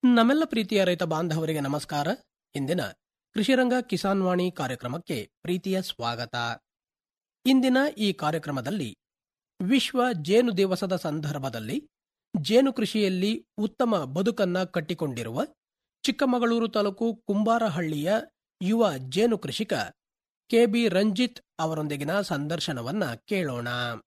ನಮ್ಮೆಲ್ಲ ಪ್ರೀತಿಯ ರೈತ ಬಾಂಧವರಿಗೆ ನಮಸ್ಕಾರ ಇಂದಿನ ಕೃಷಿರಂಗ ಕಿಸಾನ್ ವಾಣಿ ಕಾರ್ಯಕ್ರಮಕ್ಕೆ ಪ್ರೀತಿಯ ಸ್ವಾಗತ ಇಂದಿನ ಈ ಕಾರ್ಯಕ್ರಮದಲ್ಲಿ ವಿಶ್ವ ಜೇನು ದಿವಸದ ಸಂದರ್ಭದಲ್ಲಿ ಜೇನು ಕೃಷಿಯಲ್ಲಿ ಉತ್ತಮ ಬದುಕನ್ನ ಕಟ್ಟಿಕೊಂಡಿರುವ ಚಿಕ್ಕಮಗಳೂರು ತಾಲೂಕು ಕುಂಬಾರಹಳ್ಳಿಯ ಯುವ ಜೇನು ಕೃಷಿಕ ಕೆಬಿ ರಂಜಿತ್ ಅವರೊಂದಿಗಿನ ಸಂದರ್ಶನವನ್ನ ಕೇಳೋಣ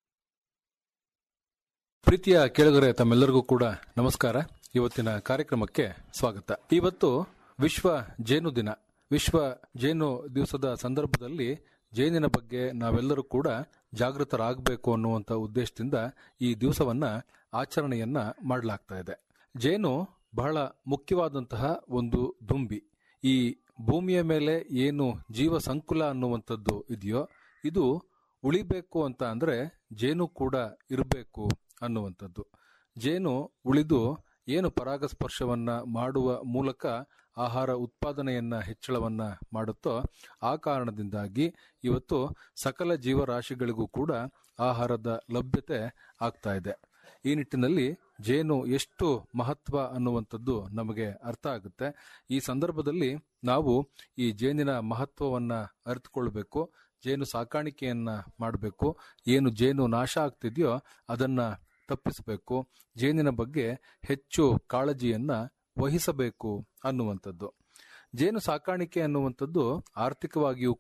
ಪ್ರೀತಿಯ ಕೇಳುಗರೆ ತಮ್ಮೆಲ್ಲರಿಗೂ ಕೂಡ ನಮಸ್ಕಾರ ಇವತ್ತಿನ ಕಾರ್ಯಕ್ರಮಕ್ಕೆ ಸ್ವಾಗತ ಇವತ್ತು ವಿಶ್ವ ಜೇನು ದಿನ ವಿಶ್ವ ಜೇನು ದಿವಸದ ಸಂದರ್ಭದಲ್ಲಿ ಜೇನಿನ ಬಗ್ಗೆ ನಾವೆಲ್ಲರೂ ಕೂಡ ಜಾಗೃತರಾಗಬೇಕು ಅನ್ನುವಂಥ ಉದ್ದೇಶದಿಂದ ಈ ದಿವಸವನ್ನ ಆಚರಣೆಯನ್ನ ಮಾಡಲಾಗ್ತಾ ಇದೆ ಜೇನು ಬಹಳ ಮುಖ್ಯವಾದಂತಹ ಒಂದು ದುಂಬಿ ಈ ಭೂಮಿಯ ಮೇಲೆ ಏನು ಜೀವ ಸಂಕುಲ ಅನ್ನುವಂಥದ್ದು ಇದೆಯೋ ಇದು ಉಳಿಬೇಕು ಅಂತ ಅಂದ್ರೆ ಜೇನು ಕೂಡ ಇರಬೇಕು ಅನ್ನುವಂಥದ್ದು ಜೇನು ಉಳಿದು ಏನು ಪರಾಗಸ್ಪರ್ಶವನ್ನ ಮಾಡುವ ಮೂಲಕ ಆಹಾರ ಉತ್ಪಾದನೆಯನ್ನ ಹೆಚ್ಚಳವನ್ನ ಮಾಡುತ್ತೋ ಆ ಕಾರಣದಿಂದಾಗಿ ಇವತ್ತು ಸಕಲ ಜೀವರಾಶಿಗಳಿಗೂ ಕೂಡ ಆಹಾರದ ಲಭ್ಯತೆ ಆಗ್ತಾ ಇದೆ ಈ ನಿಟ್ಟಿನಲ್ಲಿ ಜೇನು ಎಷ್ಟು ಮಹತ್ವ ಅನ್ನುವಂಥದ್ದು ನಮಗೆ ಅರ್ಥ ಆಗುತ್ತೆ ಈ ಸಂದರ್ಭದಲ್ಲಿ ನಾವು ಈ ಜೇನಿನ ಮಹತ್ವವನ್ನ ಅರಿತುಕೊಳ್ಬೇಕು ಜೇನು ಸಾಕಾಣಿಕೆಯನ್ನ ಮಾಡಬೇಕು ಏನು ಜೇನು ನಾಶ ಆಗ್ತಿದೆಯೋ ಅದನ್ನ ತಪ್ಪಿಸಬೇಕು ಜೇನಿನ ಬಗ್ಗೆ ಹೆಚ್ಚು ಕಾಳಜಿಯನ್ನ ವಹಿಸಬೇಕು ಅನ್ನುವಂಥದ್ದು ಜೇನು ಸಾಕಾಣಿಕೆ ಅನ್ನುವಂಥದ್ದು ಆರ್ಥಿಕವಾಗಿಯೂ